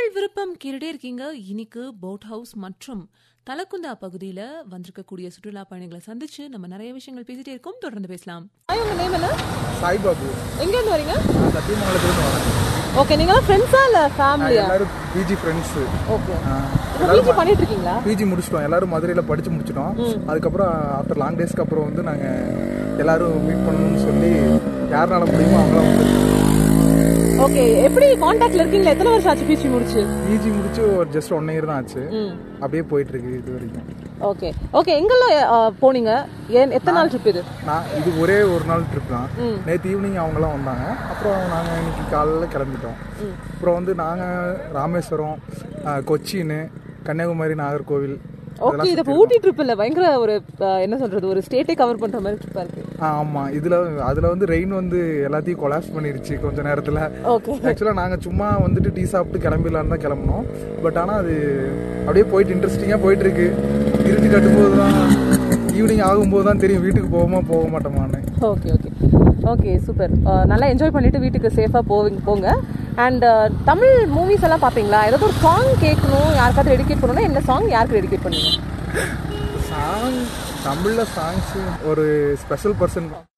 உங்கள் விருப்பம் கேட்டுட்டே இருக்கீங்க இன்னைக்கு போட் ஹவுஸ் மற்றும் தலக்குந்தா பகுதியில வந்திருக்கக்கூடிய சுற்றுலா பயணிகளை சந்திச்சு நம்ம நிறைய விஷயங்கள் பேசிட்டே இருக்கோம் தொடர்ந்து பேசலாம் ஹாய் உங்க நேம் என்ன சாய்பாபு எங்க இருந்து வரீங்க நான் சத்தியமங்கலத்துலேருந்து வரேன் ஓகே நீங்களாம் ஃப்ரெண்ட்ஸா இல்ல ஃபேமிலியா எல்லாரும் பிஜி ஃப்ரெண்ட்ஸு ஓகே இப்போ பிஜி பண்ணிட்டு இருக்கீங்களா பிஜி முடிச்சிட்டோம் எல்லாரும் மதுரையில் படித்து முடிச்சிட்டோம் அதுக்கப்புறம் ஆஃப்டர் லாங் டேஸ்க்கு அப்புறம் வந்து நாங்கள் எல்லாரும் மீட் பண்ணணும்னு சொல்லி யாருனால முடியுமோ அவங்களாம் வந்து ஓகே எப்படி காண்டாக்ட்ல இருக்கீங்களா எத்தனை வருஷம் ஆச்சு பிஜி முடிச்சு பிஜி முடிச்சு ஒரு ஜஸ்ட் ஒன் இயர் தான் ஆச்சு ம் அப்படியே போயிட்டு இருக்கு இது வரைக்கும் ஓகே ஓகே எங்கெல்லாம் அஹ், போனீங்க ஏன் எத்தனை நாள் ட்ரிப் இது நான் இது ஒரே ஒரு நாள் ட்ரிப் தான் ம். நேற்று ஈவினிங் அவங்களாம் வந்தாங்க அப்புறம் நாங்கள் இன்னைக்கு காலைல கிளம்பிட்டோம் அப்புறம் வந்து நாங்கள் ராமேஸ்வரம் ஆஹ், கொச்சின் கன்னியாகுமரி நாகர்கோவில் ஓகே இது இப்போ ஊட்டி ட்ரிப் இல்ல பயங்கர ஒரு அஹ், என்ன சொல்றது ஒரு ஸ்டேட்டே கவர் பண்ற மாதிரி ட்ரிப்பா இருக்கு ஆ ஆமாம் இதில் அதில் வந்து ரெயின் வந்து எல்லாத்தையும் கொலாப்ஸ் பண்ணிடுச்சு கொஞ்ச நேரத்தில் ஓகே ஆக்சுவலாக நாங்கள் சும்மா வந்துட்டு டீ சாப்பிட்டு கிளம்பிடலான்னு தான் கிளம்புனோம் பட் ஆனால் அது அப்படியே போயிட்டு இன்ட்ரெஸ்டிங்காக போயிட்டு இருக்கு இருட்டு கட்டும்போது தான் ஈவினிங் ஆகும்போது தான் தெரியும் வீட்டுக்கு போவோமா போக மாட்டோமான்னு ஓகே ஓகே ஓகே சூப்பர் நல்லா என்ஜாய் பண்ணிட்டு வீட்டுக்கு சேஃபாக போவீங்க போங்க அண்ட் தமிழ் மூவிஸ் எல்லாம் பார்ப்பீங்களா ஏதாவது ஒரு சாங் கேட்கணும் யாருக்காவது டெடிகேட் பண்ணணும்னா என்ன சாங் யாருக்கு டெடிகேட் பண்ணுவீங்க சாங் தமிழில் சாங்ஸ் ஒரு ஸ்பெஷல் பர்சன்